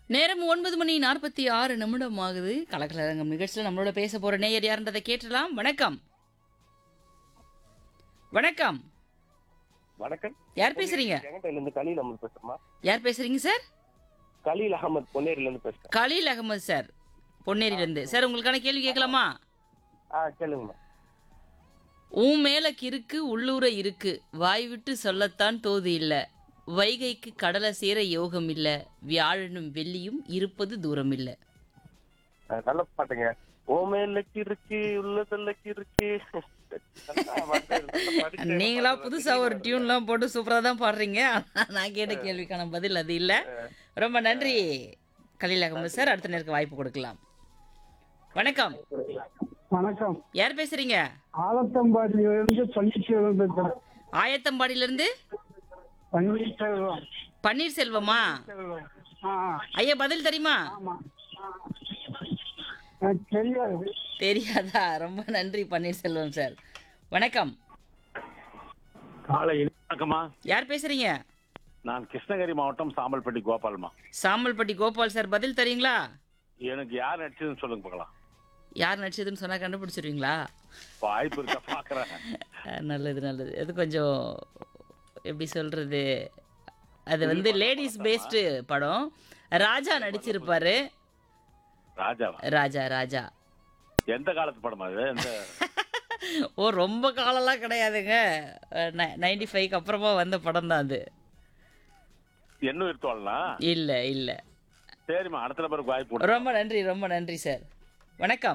நேரம் ஒன்பது மணி நாற்பத்தி ஆறு நிமிடம் ஆகுது கலக்கலரங்கம் நிகழ்ச்சியில் நம்மளோட பேச போற நேயர் யாருன்றதை கேட்டலாம் வணக்கம் வணக்கம் வணக்கம் யார் பேசுறீங்க செங்கட்டையில இருந்து கலீல் அகமது பேசுறேமா யார் பேசுறீங்க சார் கலீல் அகமது பொன்னேரில இருந்து பேசுறேன் கலீல் அகமது சார் பொன்னேரியிலேருந்து சார் உங்களுக்கான கேள்வி கேட்கலாமா ஆ கேளுங்கம்மா உன் மேல கிறுக்கு உள்ளூர இருக்கு வாய் விட்டு சொல்லத்தான் தோது இல்ல வைகைக்கு கடலை சேர யோகம் இல்ல வியாழனும் வெள்ளியும் இருப்பது தூரம் இல்ல ஆ, நல்ல பாட்டுங்க ஓமேலக்கு இருக்கு உள்ளதல்லக்கு இருக்கு நல்லா பாட்டு, நல்லா படிச்சேன். நீங்களா புதுசா ஒரு டியூன்லாம் போட்டு சூப்பரா தான் பாடுறீங்க ஆனா நான் கேட்ட கேள்விக்கான பதில் அது இல்ல ரொம்ப நன்றி கலீல் அகமது சார் அடுத்த நேருக்கு வாய்ப்பு கொடுக்கலாம் வணக்கம் வணக்கம் யார் பேசுறீங்க ஆலத்தம்பாடியிலிருந்து பன்னீர்செல்வம் பேசுறேன் ஆயத்தம்பாடியில இருந்து பன்னீர்செல்வம் பன்னீர்செல்வமா செல்வம் ஆ ஐயா பதில் தெரியுமா ஆமா எனக்கு தெரியாது தெரியாதா ரொம்ப நன்றி பன்னீர்செல்வம் சார் வணக்கம் காலை வணக்கம்மா யார் பேசுறீங்க நான் கிருஷ்ணகிரி மாவட்டம் சாம்பல்பட்டி கோபால்மா சாம்பல்பட்டி கோபால் சார் பதில் தெரியுங்களா எனக்கு யார் நடிச்சதுன்னு சொல்லுங்க பார்க்கலாம் யார் நடிச்சதுன்னு சொன்னா கண்டுபிடிச்சிருவீங்களா வாய்ப்பு இருக்கா பாக்குறேன் அஹ், நல்லது நல்லது இது கொஞ்சம் எப்படி சொல்றது அது வந்து லேடிஸ் பேஸ்டு படம் ராஜா நடிச்சிருப்பாரு ராஜாவா ராஜா ராஜா எந்த காலத்து படமா அது எந்த ஓ ரொம்ப காலம்லாம் கிடையாதுங்க நைன்டி ஃபைவ்க்கு அப்புறமா வந்த படம் தான் அது என்ன இருத்தோம்னா இல்லை இல்லை சரிம்மா அடுத்த நபருக்கு வாய்ப்பு கொடு. ரொம்ப நன்றி ரொம்ப நன்றி சார் வணக்கம்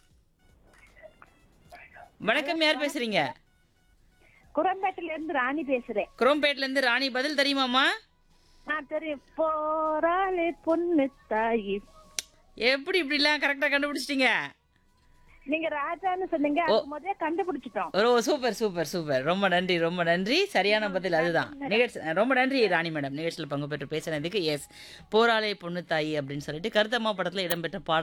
வணக்கம் யார் பேசுறீங்க குரம்பேட்டில இருந்து ராணி பேசுறேன் குரோம்பேட்ல இருந்து ராணி பதில் தெரியுமாம்மா நான் தெரியும் போராளே பொண்ணு தாயி எப்படி இப்படிலாம் கரெக்டாக கண்டுபிடிச்சிட்டீங்க நீங்க ராஜான்னு சொன்னீங்க அதுக்கு முதல்ல கண்டுபிடிச்சிட்டோம் ஓ சூப்பர் சூப்பர் சூப்பர் ரொம்ப நன்றி ரொம்ப நன்றி சரியான பதில் அதுதான் நிகழ்ச்சி ரொம்ப நன்றி ராணி மேடம் நிகழ்ச்சியில் பங்கு பெற்று பேசினதுக்கு எஸ் போராளே பொண்ணு தாயி அப்படின்னு சொல்லிட்டு கருத்தம்மா படத்தில் இடம்பெற்ற பாடல்